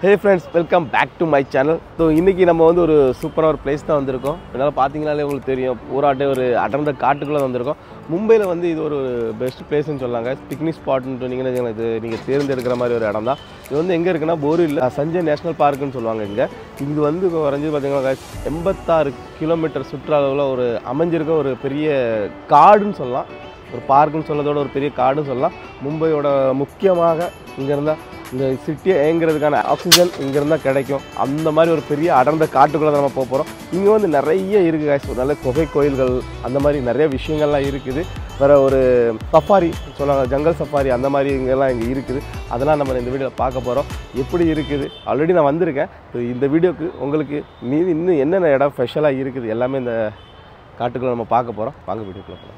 Hey friends welcome back to my channel so இன்றைக்கி நம்ம வந்து ஒரு சூப்பரான ஒரு பிளேஸ் தான் வந்திருக்கோம் என்னால் பார்த்தீங்கனாலே உங்களுக்கு தெரியும் பூராட்டே ஒரு அடர்ந்த காட்டுக்குள்ளே வந்திருக்கோம் மும்பையில் வந்து இது ஒரு பெஸ்ட் பிளேஸ்னு சொன்னாங்க பிக்னிக் ஸ்பாட்னு சொன்னீங்கன்னா இது நீங்கள் தேர்ந்தெடுக்கிற மாதிரி ஒரு இடம் தான் இது வந்து எங்கே இருக்குன்னா போரில் சஞ்சய் நேஷனல் பார்க்குன்னு சொல்லுவாங்க இங்கே இது வந்து குறைஞ்சது பார்த்தீங்கன்னா எண்பத்தாறு கிலோமீட்டர் சுற்றளவில் ஒரு அமைஞ்சிருக்க ஒரு பெரிய காடுன்னு சொல்லலாம் ஒரு பார்க்குன்னு சொல்லதோட ஒரு பெரிய காடுன்னு சொல்லலாம் மும்பையோட முக்கியமாக இங்கே இருந்தால் இந்த சிட்டியை ஏங்குறதுக்கான ஆக்சிஜன் இங்கே இருந்தால் கிடைக்கும் அந்த மாதிரி ஒரு பெரிய அடர்ந்த காட்டுக்குள்ளே நம்ம போக போகிறோம் இங்கே வந்து நிறைய இருக்குது guys. ஒரு நல்ல குகை கோயில்கள் அந்த மாதிரி நிறைய விஷயங்கள்லாம் இருக்குது வேறு ஒரு சஃபாரி சொல்லுவாங்க ஜங்கல் சஃபாரி அந்த மாதிரி இங்கெல்லாம் இங்கே இருக்குது அதெல்லாம் நம்ம இந்த வீடியோவில் பார்க்க போகிறோம் எப்படி இருக்குது ஆல்ரெடி நான் வந்திருக்கேன் So, இந்த வீடியோக்கு உங்களுக்கு மீதி இன்னும் என்னென்ன இடம் ஸ்பெஷலாக இருக்குது எல்லாமே இந்த காட்டுக்குள்ளே நம்ம பார்க்க போகிறோம் வாங்க வீடியோக்குள்ளே போகலாம்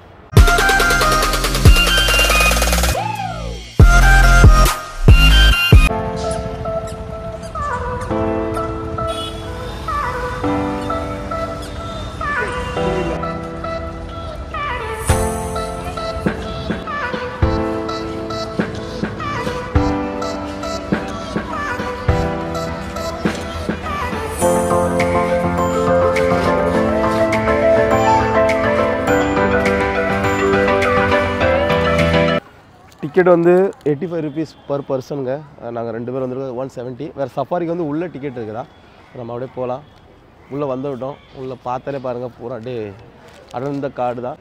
டிக்கெட் வந்து எயிட்டி ஃபைவ் ருபீஸ் பர் பர்சனுங்க நாங்கள் ரெண்டு பேர் வந்துருக்கோம் ஒன் செவன்ட்டி வேறு சஃபாரிக்கு வந்து உள்ள டிக்கெட் இருக்குதா நம்ம அப்படியே போகலாம் உள்ளே வந்து விட்டோம் உள்ளே பார்த்தாலே பாருங்கள் பூரா அப்படியே அடர்ந்த காடு தான்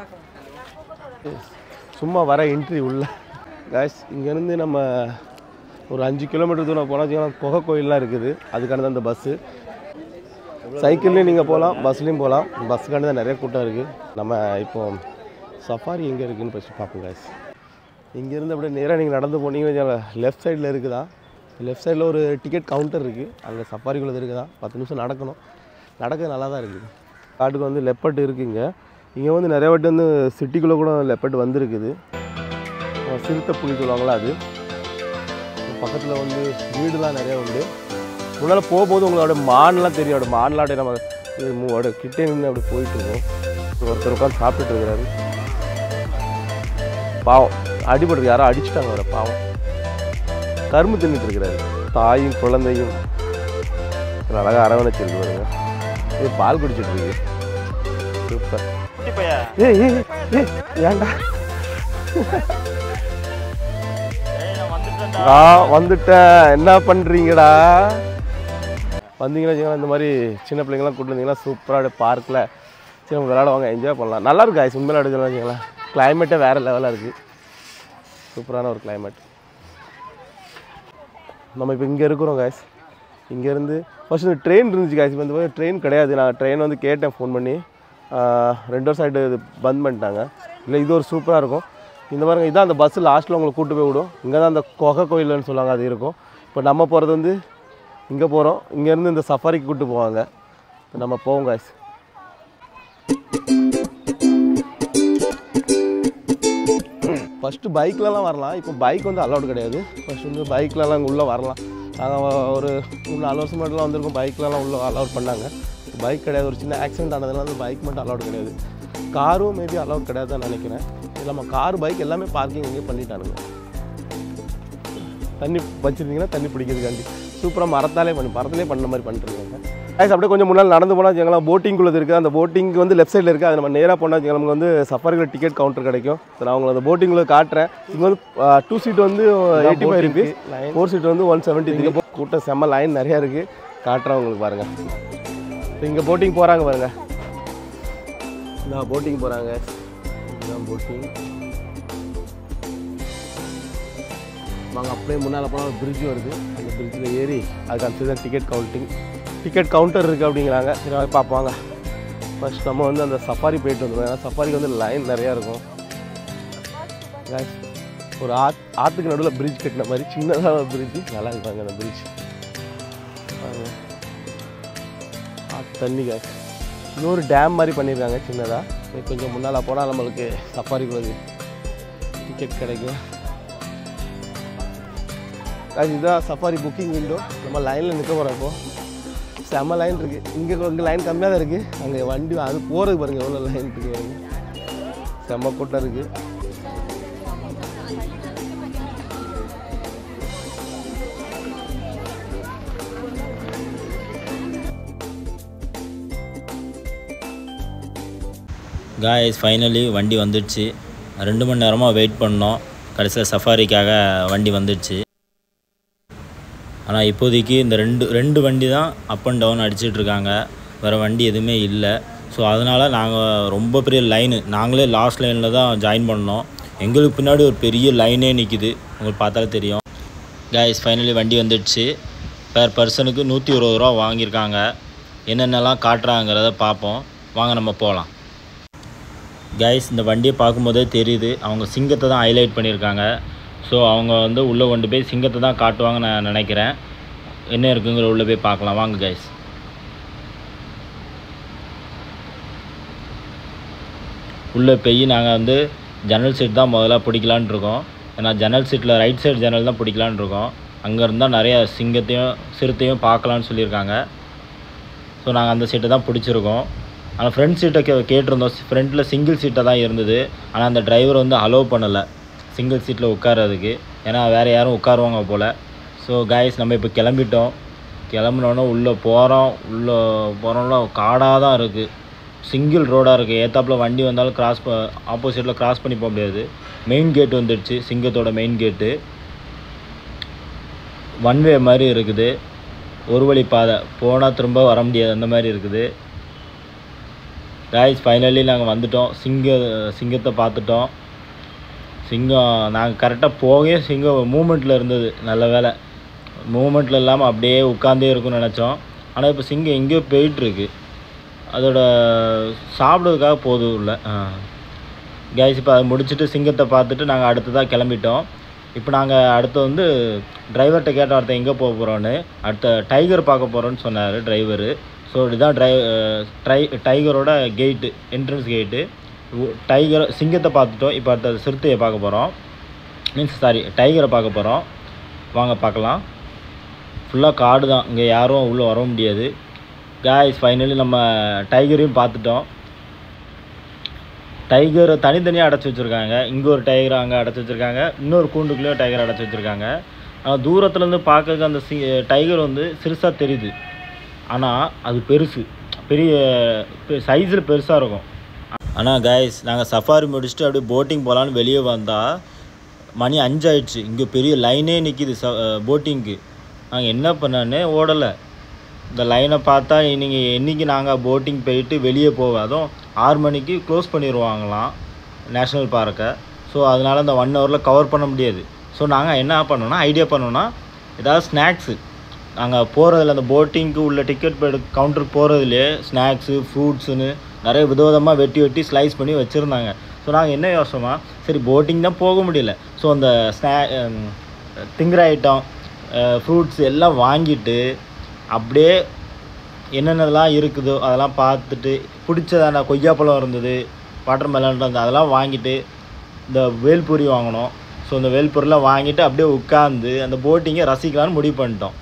சும்மா வர என்ட்ரி உள்ள காய்ஸ் இங்கேருந்து நம்ம ஒரு அஞ்சு கிலோமீட்டர் தூரம் போனால் வச்சுக்கோங்களேன் குகை கோயில்லாம் இருக்குது அதுக்கான அந்த பஸ்ஸு சைக்கிள்லேயும் நீங்கள் போகலாம் பஸ்லேயும் போகலாம் பஸ்ஸுக்காண்டி தான் நிறைய கூட்டம் இருக்குது நம்ம இப்போ சஃபாரி எங்கே இருக்குதுன்னு ஃபஸ்ட்டு பார்ப்போம் காய்ஸ் இங்கேருந்து அப்படியே நேராக நீங்கள் நடந்து போனீங்கன்னா லெஃப்ட் சைடில் இருக்குதா லெஃப்ட் சைடில் ஒரு டிக்கெட் கவுண்டர் இருக்குது அங்கே சஃபாரிக்குள்ளது இருக்குதா பத்து நிமிஷம் நடக்கணும் நடக்க நல்லா தான் இருக்குது காட்டுக்கு வந்து லெப்பர்ட் இருக்குங்க இங்கே வந்து நிறைய வாட்டி வந்து சிட்டிக்குள்ளே கூட லெப்பர்ட் வந்திருக்குது அஹ் சிறுத்தை புலி சொல்லுவாங்களா அது பக்கத்தில் வந்து வீடுலாம் நிறைய உண்டு முன்னால் போகும்போது உங்களோட மான்லாம் தெரியும் அப்படி மான்லாம் அப்படியே நம்ம இது மூ- அப்படியே கிட்டே நின்று அப்படி போயிட்டு இருக்கோம் ஒருத்தர் உட்காந்து சாப்பிட்டுட்டு இருக்கிறாரு பாவம் அடிபட்டு யாரோ அடிச்சிட்டாங்க அவரை பாவம் கரும்பு தின்னுட்டு இருக்கிறாரு தாயும் குழந்தையும் அழகாக அரவணைச்சிருக்கு பாருங்க இது பால் குடிச்சிட்டு இருக்கு சூப்பர் ஏய் ஏய் ஏய் ஏன்டா நான் வந்துட்டேன் என்ன பண்ணுறீங்கடா வந்தீங்கன்னா வச்சுக்கோங்களேன், இந்த மாதிரி சின்ன பிள்ளைங்களாம் கூட்டு வந்தீங்கன்னா சூப்பராக பார்க்கில் சின்ன விளையாடுவாங்க என்ஜாய் பண்ணலாம் நல்லா இருக்கு ஆயிஸ் உண்மையில அடிச்சு வச்சுக்கலாம் கிளைமேட்டே வேறு லெவலாக இருக்குது சூப்பரான ஒரு climate நம்ம இப்போ இங்கே இருக்கிறோம் காய்ஸ் இங்கேருந்து ஃபர்ஸ்ட் இந்த ட்ரெயின் இருந்துச்சு காய்ஸ் இப்போ இந்த ட்ரெயின் கிடையாது நான் ட்ரெயின் வந்து கேட்டேன் ஃபோன் பண்ணி ஆஹ், ரெண்டு வருஷம் ஆகிட்டு இது பந்த் பண்ணிட்டாங்க இல்லை இது ஒரு சூப்பராக இருக்கும் இந்த மாதிரி இதான் அந்த பஸ்ஸு லாஸ்ட்டில் உங்களை கூட்டு போய் விடும் இங்கே தான் அந்த கொகை கோயில்னு சொல்லுவாங்க அது இருக்கும் இப்போ நம்ம போகிறது வந்து இங்கே போகிறோம் இங்கேருந்து இந்த சஃபாரிக்கு கூட்டு போவாங்க இப்போ நம்ம போவோம் காய்ஸ் ஃபஸ்ட்டு பைக்லலாம் வரலாம் இப்போ பைக் வந்து அலௌட் கிடையாது ஃபஸ்ட் வந்து பைக்லலாம் இங்கே உள்ளே வரலாம் நாங்கள் ஒரு மூணு நாலு வருஷம் மட்டும்லாம் வந்திருக்கோம் பைக்லலாம் உள்ளே அலௌட் பண்ணாங்க பைக் கிடையாது ஒரு சின்ன ஆக்சிடென்ட் ஆனதுனால வந்து பைக் மட்டும் அலௌட் கிடையாது காரும் மேபி அலௌட் கிடையாதுன்னு நினைக்கிறேன் இல்லாமல் கார் பைக் எல்லாமே பார்க்கிங் இங்கே பண்ணிட்டானுங்க தண்ணி வச்சுருந்தீங்கன்னா தண்ணி பிடிக்கிறதுக்காண்டி சூப்பராக மரத்தாலே பண்ணி மரத்திலே பண்ண மாதிரி பண்ணிட்டுருக்காங்க ஆயிஸ் அப்படியே கொஞ்சம் முன்னால் நடந்து போனால் வச்சுக்கலாம் போட்டிங் உள்ளது இருக்குது அந்த போட்டிங் வந்து லெஃப்ட் சைடில் இருக்குது அது நம்ம நேராக போனால் வச்சுக்கலாம் நமக்கு வந்து சஃபாரியில் டிக்கெட் கவுண்டர் கிடைக்கும் So, நான் உங்களுக்கு அந்த போட்டிங் உள்ள காட்டுறேன் இங்கே வந்து டூ சீட் வந்து eighty five rupees four seat வந்து ஒன் செவன்ட்டி த்ரீ கூட்டம் செம்ம லைன் நிறையா இருக்குது காட்டுறேன் உங்களுக்கு பாருங்கள் இங்கே போட்டிங் போகிறாங்க பாருங்க நான் போட்டிங் போகிறாங்க இதுதான் போட்டிங் வாங்க அப்படியே முன்னால் போனால் ஒரு பிரிட்ஜ் வருது அந்த பிரிட்ஜில் ஏறி அதுக்கு அடுத்து தான் டிக்கெட் கவுண்டிங் டிக்கெட் கவுண்டர் இருக்குது அப்படிங்கிறாங்க சரி வாங்க பார்ப்பாங்க ஃபர்ஸ்ட் நம்ம வந்து அந்த சஃபாரி போயிட்டு வந்தோம் ஏன்னா சஃபாரிக்கு வந்து லைன் நிறையா இருக்கும் Guys, ஒரு ஆத் ஆற்றுக்கு நடுவில் பிரிட்ஜ் கட்டின மாதிரி சின்னதாக ஒரு பிரிட்ஜ் நல்லா இருப்பாங்க அந்த பிரிட்ஜ் ஆற்று தண்ணி காய் இன்னொரு டேம் மாதிரி பண்ணியிருக்காங்க சின்னதாக கொஞ்சம் முன்னால் போனால் நம்மளுக்கு சஃபாரிக்குள்ளது டிக்கெட் கிடைக்கும் அது இதுதான் சஃபாரி புக்கிங் விண்டோ நம்ம லைனில் நிற்க போகிறோம் இப்போ செம்ம லைன் இருக்குது இங்கே இங்கே லைன் கம்மியாக தான் இருக்குது அங்கே வண்டி அது போகிறது பாருங்கள் எவ்வளோ லைன் இருக்குது பாருங்க செம்ம கூட்டம் இருக்குது காய்ஸ் ஃபைனலி வண்டி வந்துடுச்சு ரெண்டு மணி நேரமாக வெயிட் பண்ணோம் கடைசியில் சஃபாரிக்காக வண்டி வந்துடுச்சு ஆனால் இப்போதைக்கு இந்த ரெண்டு ரெண்டு வண்டி தான் அப் அண்ட் டவுன் அடிச்சிட்டு இருக்காங்க வேறு வண்டி எதுவுமே இல்லை ஸோ அதனால் நாங்கள் ரொம்ப பெரிய லைனு நாங்களே லாஸ்ட் லைனில் தான் ஜாயின் பண்ணோம் எங்களுக்கு பின்னாடி ஒரு பெரிய லைனே நிற்கிது உங்களுக்கு பார்த்தாலே தெரியும் காய்ஸ் ஃபைனலி வண்டி வந்துடுச்சு பெர் பர்சனுக்கு நூற்றி இருபது ரூபா வாங்கியிருக்காங்க என்னென்னலாம் காட்டுறாங்கிறத பார்ப்போம் வாங்க நம்ம போகலாம் கைஸ் இந்த வண்டியை பார்க்கும்போதே தெரியுது அவங்க சிங்கத்தை தான் ஹைலைட் பண்ணியிருக்காங்க ஸோ அவங்க வந்து உள்ளே கொண்டு போய் சிங்கத்தை தான் காட்டுவாங்கன்னு நான் நினைக்கிறேன் என்ன இருக்குங்கிற உள்ளே போய் பார்க்கலாம் வாங்க கைஸ் உள்ளே போய் நாங்கள் வந்து ஜன்னல் சீட் தான் முதல்ல பிடிக்கலான்னு இருக்கோம் ஏன்னா ஜன்னல் சீட்டில் ரைட் சைடு ஜன்னல் தான் பிடிக்கலான்னு இருக்கோம் அங்கே இருந்தால் நிறைய சிங்கத்தையும் சிறுத்தையும் பார்க்கலான்னு சொல்லியிருக்காங்க ஸோ நாங்கள் அந்த சீட்டை தான் பிடிச்சிருக்கோம் ஆனால் ஃப்ரண்ட் சீட்டை கே கேட்டிருந்தோம் ஃப்ரண்ட்டில் சிங்கிள் சீட்டை தான் இருந்தது ஆனால் அந்த டிரைவர் வந்து அலோவ் பண்ணலை சிங்கிள் சீட்டில் உட்காரதுக்கு ஏன்னா வேறு யாரும் உட்காருவாங்க போல் ஸோ காய்ஸ் நம்ம இப்போ கிளம்பிட்டோம் கிளம்புனோன்னே உள்ளே போகிறோம் உள்ளே போகிறோம்ல காடாக தான் இருக்குது சிங்கிள் ரோடாக இருக்குது ஏத்தாப்பில் வண்டி வந்தாலும் கிராஸ் ப ஆப்போசிட்டில் கிராஸ் பண்ணி போக முடியாது மெயின் கேட் வந்துடுச்சு சிங்கத்தோட மெயின் கேட்டு ஒன் வே மாதிரி இருக்குது ஒரு வழி பாதை போனால் திரும்ப வர முடியாது அந்த மாதிரி இருக்குது காய்ஸ் ஃபைனலி நாங்கள் வந்துட்டோம் சிங்க சிங்கத்தை பார்த்துட்டோம் சிங்கம் நாங்கள் கரெக்டாக போகவே சிங்கம் மூமெண்ட்டில் இருந்தது நல்ல வேலை மூமெண்ட்டில் இல்லாமல் அப்படியே உட்காந்தே இருக்கும்னு நினச்சோம் ஆனால் இப்போ சிங்கம் எங்கேயோ போயிட்டுருக்கு அதோட சாப்பிட்றதுக்காக போதும் இல்லை கேஸ் இப்போ அதை முடிச்சுட்டு சிங்கத்தை பார்த்துட்டு நாங்கள் அடுத்ததாக கிளம்பிட்டோம் இப்போ நாங்கள் அடுத்து வந்து டிரைவர்கிட்ட கேட்ட வார்த்தை எங்கே போக போகிறோன்னு அடுத்த டைகர் பார்க்க போகிறோன்னு சொன்னார் டிரைவரு ஸோ இதுதான் ட்ரை ட்ரை டைகரோட கேட்டு என்ட்ரன்ஸ் கேட்டு டைகர் சிங்கத்தை பார்த்துட்டோம் இப்போ அடுத்த சிறுத்தையை பார்க்க போகிறோம் மீன்ஸ் சாரி டைகரை பார்க்க போகிறோம் வாங்க பார்க்கலாம் ஃபுல்லாக காடு தான் இங்கே யாரும் உள்ளே வர முடியாது காய்ஸ் ஃபைனலி நம்ம டைகரையும் பார்த்துட்டோம் டைகரை தனித்தனியாக அடைச்சி வச்சுருக்காங்க இங்கே ஒரு டைகரை அங்கே அடைச்சி வச்சுருக்காங்க இன்னொரு கூண்டுக்குள்ளேயும் டைகர் அடைச்சி வச்சுருக்காங்க ஆனால் தூரத்துலேருந்து பார்க்க அந்த சி டைகர் வந்து சிறுசாக தெரியுது ஆனால் அது பெருசு பெரிய சைஸில் பெருசாக இருக்கும் ஆனால் கைஸ் நாங்கள் சஃபாரி முடிச்சுட்டு அப்படியே போட்டிங் போகலான்னு வெளியே வந்தால் மணி அஞ்சாயிடுச்சு இங்கே பெரிய லைனே நிற்கிது ச போட்டிங்க்கு நாங்கள் என்ன பண்ணானே ஓடலை இந்த லைனை பார்த்தா நீங்கள் என்றைக்கு நாங்கள் போட்டிங் போயிட்டு வெளியே போவோம் அதுவும் ஆறு மணிக்கு க்ளோஸ் பண்ணிடுவாங்களாம் நேஷ்னல் பார்க்கை ஸோ அதனால் அந்த ஒன் ஹவரில் கவர் பண்ண முடியாது ஸோ நாங்கள் என்ன பண்ணோன்னா ஐடியா பண்ணோன்னா ஏதாவது ஸ்நாக்ஸு நாங்கள் போகிறதுல அந்த போட்டிங்க்கு உள்ள டிக்கெட் எடு கவுண்டருக்கு போகிறதுலே ஸ்நாக்ஸு ஃப்ரூட்ஸுன்னு நிறைய விதவிதமாக வெட்டி வெட்டி ஸ்லைஸ் பண்ணி வச்சுருந்தாங்க ஸோ நாங்கள் என்ன யோசனமா சரி போட்டிங் தான் போக முடியல ஸோ அந்த ஸ்நா திங்கிற ஐட்டம் ஃப்ரூட்ஸ் எல்லாம் வாங்கிட்டு அப்படியே என்னென்னலாம் இருக்குதோ அதெல்லாம் பார்த்துட்டு பிடிச்சதான கொய்யாப்பழம் இருந்தது வாட்டர் மெலன் இருந்தது அதெல்லாம் வாங்கிட்டு இந்த வேல்பூரி வாங்கினோம் ஸோ இந்த வேல்பூரிலாம் வாங்கிட்டு அப்படியே உட்காந்து அந்த போட்டிங்கை ரசிக்கலான்னு முடிவு பண்ணிட்டோம்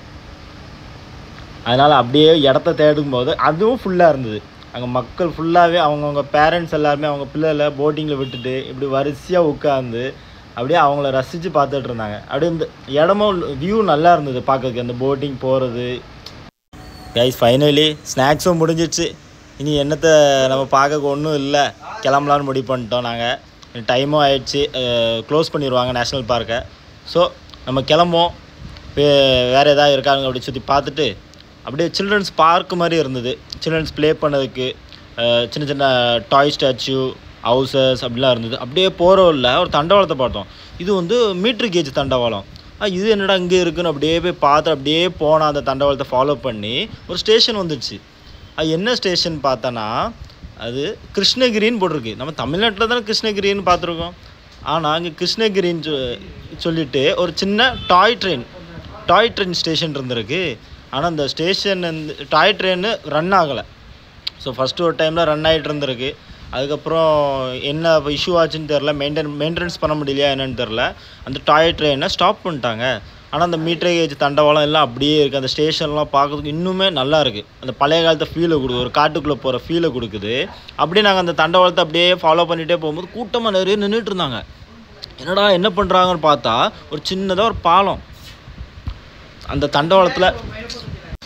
அதனால் அப்படியே இடத்த தேடும் போது அதுவும் ஃபுல்லாக இருந்தது அங்கே மக்கள் ஃபுல்லாகவே அவங்கவுங்க பேரண்ட்ஸ் எல்லாருமே அவங்க பிள்ளைகளை போட்டிங்கில் விட்டுட்டு இப்படி வரிசையாக உட்காந்து அப்படியே அவங்கள ரசித்து பார்த்துட்டு இருந்தாங்க அப்படியே இந்த இடமும் வியூ நல்லா இருந்தது பார்க்கறதுக்கு அந்த போட்டிங் போகிறது கைஸ் ஃபைனலி ஸ்நாக்ஸும் முடிஞ்சிடுச்சு இனி என்னத்தை நம்ம பார்க்க ஒன்றும் இல்லை கிளம்பலான்னு முடிவு பண்ணிட்டோம் நாங்கள் டைமும் ஆயிடுச்சு க்ளோஸ் பண்ணிடுவாங்க நேஷ்னல் பார்க்கை ஸோ நம்ம கிளம்போம் வே- வேறு எதாவது இருக்காங்க அப்படி சுற்றி பார்த்துட்டு அப்படியே சில்ட்ரன்ஸ் பார்க் மாதிரி இருந்தது சில்ட்ரன்ஸ் ப்ளே பண்ணதுக்கு அஹ், சின்ன சின்ன டாய் ஸ்டாச்சு ஹவுசஸ் அப்படிலாம் இருந்தது அப்படியே போகிறோம்ல ஒரு தண்டவாளத்தை பார்த்தோம் இது வந்து மீட்ரு கேஜ் தண்டவாளம் ஆ, இது என்னடா இங்கே இருக்குன்னு அப்படியே போய் பார்த்து அப்படியே போனால் அந்த தண்டவாளத்தை ஃபாலோ பண்ணி ஒரு ஸ்டேஷன் வந்துடுச்சு அது என்ன ஸ்டேஷன் பார்த்தோன்னா அது கிருஷ்ணகிரின்னு போட்டிருக்கு நம்ம தமிழ்நாட்டில் தானே கிருஷ்ணகிரின்னு பார்த்துருக்கோம் ஆனால் அங்கே கிருஷ்ணகிரின்னு சொ- சொல்லிட்டு ஒரு சின்ன toy train toy train station இருந்திருக்கு ஆனால் அந்த ஸ்டேஷன் வந்து டாய் ட்ரெயின் ரன் ஆகலை ஸோ ஃபஸ்ட்டு ஒரு டைமில் ரன் ஆகிட்டு இருந்திருக்கு அதுக்கப்புறம் என்ன இஷ்யூ ஆச்சுன்னு தெரில மெயின்டைன் மெயின்டெனன்ஸ் பண்ண முடியலையா என்னன்னு தெரில அந்த டாய் ட்ரெயினை ஸ்டாப் பண்ணிட்டாங்க ஆனால் அந்த மீட்டர் கேஜ் தண்டவாளம் எல்லாம் அப்படியே இருக்குது அந்த ஸ்டேஷன்லாம் பார்க்கறதுக்கு இன்னுமே நல்லா இருக்குது அந்த பழைய காலத்தை ஃபீலை கொடுக்குது ஒரு காட்டுக்குள்ளே போகிற ஃபீலை கொடுக்குது அப்படியே நாங்கள் அந்த தண்டவாளத்தை அப்படியே ஃபாலோ பண்ணிகிட்டே போகும்போது கூட்டமாக நிறைய நின்றுட்டு இருந்தாங்க என்னடா என்ன பண்ணுறாங்கன்னு பார்த்தா ஒரு சின்னதாக ஒரு பாலம் அந்த தண்டவாளத்தில்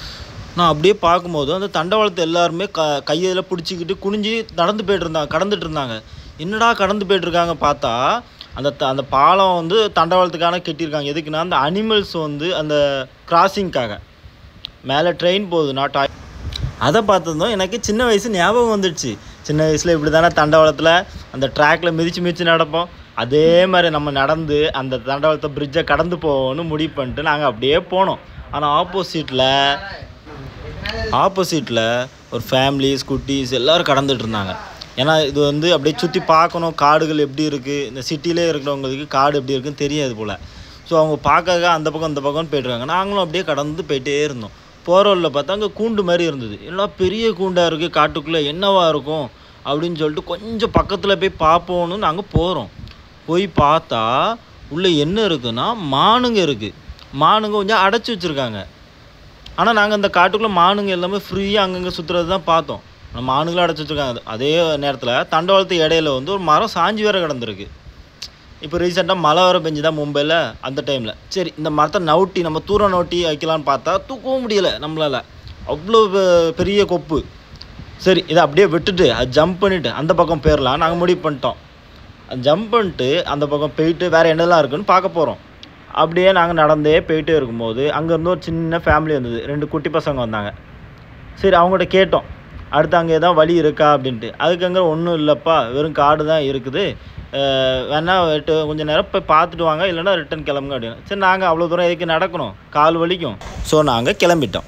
நான் அப்படியே பார்க்கும்போது அந்த தண்டவாளத்தை எல்லாருமே க கையில் பிடிச்சிக்கிட்டு குனிஞ்சு நடந்து போயிட்டு இருந்தாங்க கடந்துட்டு இருந்தாங்க என்னடா கடந்து போயிட்டு இருக்காங்க பார்த்தா அந்த த- அந்த பாலம் வந்து தண்டவாளத்துக்கான கட்டியிருக்காங்க எதுக்குன்னா அந்த அனிமல்ஸ் வந்து அந்த கிராசிங்க்காக மேலே ட்ரெயின் போகுது நாட் அதை பார்த்ததும் எனக்கு சின்ன வயசு ஞாபகம் வந்துடுச்சு சின்ன வயசில் இப்படி தானே தண்டவாளத்தில் அந்த ட்ராக்ல மிதிச்சு மிதிச்சு நடப்போம் அதே மாதிரி நம்ம நடந்து அந்த தண்டவாளத்தை பிரிட்ஜை கடந்து போகணும்னு முடிவு பண்ணிட்டு நாங்கள் அப்படியே போனோம் ஆனால் ஆப்போசிட்டில் ஆப்போசிட்டில் ஒரு ஃபேமிலிஸ் குட்டீஸ் எல்லோரும் கடந்துட்டு இருந்தாங்க ஏன்னா இது வந்து அப்படியே சுற்றி பார்க்கணும் காடுகள் எப்படி இருக்குது இந்த சிட்டிலே இருக்கிறவங்களுக்கு காடு எப்படி இருக்குன்னு தெரியாது போல் ஸோ அவங்க பார்க்க அந்த பக்கம் இந்த பக்கம்னு போயிட்டுருக்காங்க நாங்களும் அப்படியே கடந்து போயிட்டே இருந்தோம் போகிற வழியில் பார்த்தா அங்கே கூண்டு மாதிரி இருந்தது எல்லாம் பெரிய கூண்டாக இருக்குது காட்டுக்குள்ளே என்னவா இருக்கும் அப்படின்னு சொல்லிட்டு கொஞ்சம் பக்கத்தில் போய் பார்ப்போன்னு நாங்கள் போகிறோம் போய் பார்த்தா உள்ளே என்ன இருக்குன்னா மானுங்க இருக்குது மானுங்க கொஞ்சம் அடைச்சி வச்சுருக்காங்க ஆனால் நாங்கள் அந்த காட்டுக்குள்ளே மானுங்க எல்லாமே ஃப்ரீயாக அங்கங்கே சுற்றுறது தான் பார்த்தோம் ஆனால் மானுங்களும் அடைச்சி வச்சுருக்காங்க அதே நேரத்தில் தண்டவாளத்து இடையில வந்து ஒரு மரம் சாஞ்சி வேற கிடந்திருக்கு இப்போ ரீசெண்டாக மழை வர பெஞ்சு தான் மும்பையில் அந்த டைமில் சரி இந்த மரத்தை நவுட்டி நம்ம தூரம் நவுட்டி வைக்கலான்னு பார்த்தா தூக்கவும் முடியலை நம்மளால் அவ்வளோ பெ- பெரிய கொப்பு சரி இதை அப்படியே விட்டுட்டு அது ஜம்ப் பண்ணிவிட்டு அந்த பக்கம் போயிடலாம் நாங்கள் முடிவு பண்ணிட்டோம் ஜம்ப் பண்ணிட்டு அந்த பக்கம் போயிட்டு வேறு என்னெல்லாம் இருக்குன்னு பார்க்க போகிறோம் அப்படியே நாங்கள் நடந்தே போயிட்டே இருக்கும்போது அங்கேருந்து ஒரு சின்ன ஃபேமிலி வந்தது ரெண்டு குட்டி பசங்க வந்தாங்க சரி அவங்கள்ட்ட கேட்டோம் அடுத்து அங்கே எதாவது வழி இருக்கா அப்படின்ட்டு அதுக்கு அங்கே ஒன்றும் இல்லைப்பா வெறும் காடு தான் இருக்குது அஹ் வேணா எட்டு கொஞ்சம் நேரம் போய் பார்த்துட்டு வாங்க இல்லைன்னா ரிட்டன் கிளம்புங்க அப்படின்னு சரி நாங்கள் அவ்வளோ தூரம் எதுக்கு நடக்கணும் கால் வலிக்கும் ஸோ நாங்கள் கிளம்பிட்டோம்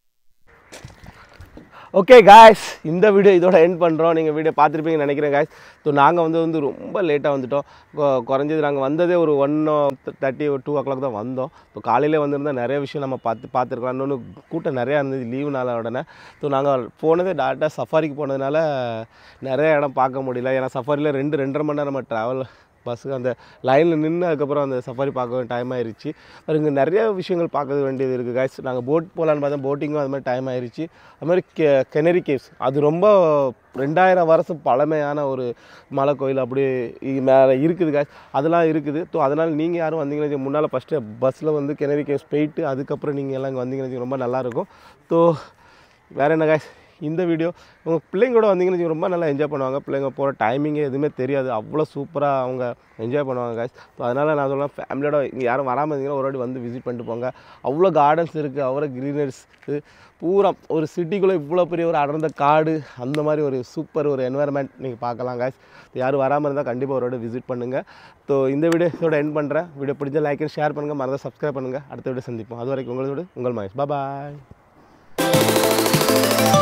ஓகே காய்ஸ் இந்த வீடியோ இதோட எண்ட் பண்ணுறோம் நீங்கள் வீடியோ பார்த்துருப்பீங்கன்னு நினைக்கிறேன் காய்ஸ் ஸோ நாங்கள் வந்து வந்து ரொம்ப லேட்டாக வந்துட்டோம் கொ- குறைஞ்சது நாங்கள் வந்ததே ஒரு ஒன் தேர்ட்டி ஒரு டூ ஓ கிளாக் தான் வந்தோம் இப்போ காலையிலே வந்திருந்தால் நிறைய விஷயம் நம்ம பார்த்து பார்த்துருக்கலாம் இன்னொன்று கூட்டம் நிறையா இருந்தது லீவு நாள உடனே ஸோ நாங்கள் போனதே டேரெக்டாக சஃபாரிக்கு போனதுனால நிறைய இடம் பார்க்க முடியல ஏன்னா சஃபாரியில் ரெண்டு ரெண்டரை மணி நேரம் நம்ம ட்ராவல் பஸ்ஸு அந்த லைனில் நின்று அதுக்கப்புறம் அந்த சஃபாரி பார்க்க டைம் ஆயிருச்சு அப்புறம் இங்கே நிறைய விஷயங்கள் பார்க்க வேண்டியது இருக்குது காய்ஸ் நாங்கள் போட் போகலான்னு பார்த்தா போட்டிங்கும் அது மாதிரி டைம் ஆயிருச்சு அது மாதிரி கெ கெனரி கேவ்ஸ் அது ரொம்ப ரெண்டாயிரம் வருஷம் பழமையான ஒரு மலை கோயில் அப்படி இ- மேலே இருக்குது காய்ஸ் அதெல்லாம் இருக்குது ஸோ அதனால் நீங்கள் யாரும் வந்தீங்கன்னு வச்சுக்கோங்க, முன்னால் ஃபஸ்ட்டு பஸ்ஸில் வந்து கெனரி கேவ்ஸ் போயிட்டு அதுக்கப்புறம் நீங்கள் எல்லாம் இங்கே வந்தீங்கன்னு வச்சுக்கோங்க, ரொம்ப நல்லாயிருக்கும் ஸோ வேறு என்ன காய்ஸ் இந்த வீடியோ உங்கள் பிள்ளைங்களோட வந்தீங்கன்னு வச்சுக்கோங்க, ரொம்ப நல்லா என்ஜாய் பண்ணுவாங்க பிள்ளைங்க போகிற டைமிங்கே எதுவுமே தெரியாது அவ்வளோ சூப்பராக அவங்க என்ஜாய் பண்ணுவாங்க guys ஸோ அதனால் நான் சொல்லுவேன் ஃபேமிலியோட இங்கே யாரும் வராமல் இருந்தீங்கன்னா ஒரு வாட்டி வந்து விசிட் பண்ணிட்டு போங்க அவ்வளோ கார்டன்ஸ் இருக்குது அவ்வளோ க்ரீனரிஸ் பூரா ஒரு சிட்டிக்குள்ளே இவ்வளோ பெரிய ஒரு அடர்ந்த காடு அந்த மாதிரி ஒரு சூப்பர் ஒரு என்வாயர்மெண்ட் நீங்கள் பார்க்கலாம் guys யாரும் வராமல் இருந்தால் கண்டிப்பாக ஒரு வாட்டி விசிட் பண்ணுங்கள் ஸோ இந்த வீடியோ இதோட எண்ட் பண்ணுறேன் வீடியோ பிடிச்ச லைக் அண்ட் ஷேர் பண்ணுங்கள் மறந்து சப்ஸ்கிரைப் பண்ணுங்கள் அடுத்த வீடியோ சந்திப்போம் அது வரைக்கும் உங்களோட உங்கள் மகேஷ் பாய்